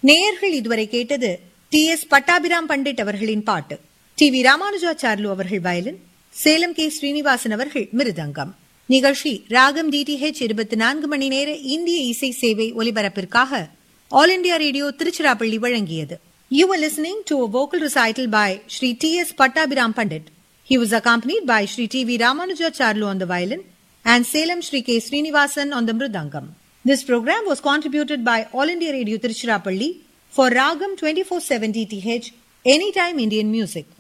நேயர்கள் இதுவரை கேட்டது டி எஸ் பட்டாபிராம் பண்டிட் அவர்களின் பாட்டு டி வி ராமானுஜாச்சார்லு அவர்கள் வயலின் சேலம் கே ஸ்ரீனிவாசன் அவர்கள் மிருதங்கம் நிகழ்ச்சி ராகம் டிடிஹெச் இருபத்தி நான்கு மணி நேர இந்திய இசை சேவை ஒலிபரப்பிற்காக ஆல் இண்டியா ரேடியோ திருச்சிராப்பள்ளி வழங்கியது you are listening to a vocal recital by Sri T. S. Pattabhiram Pandit. He was accompanied by Sri T. V. Ramanujacharlu on the violin and Salem Sri K. Srinivasan on the mridangam. This program was contributed by All India Radio Tiruchirappalli for Ragam 2470 TH Anytime Indian Music.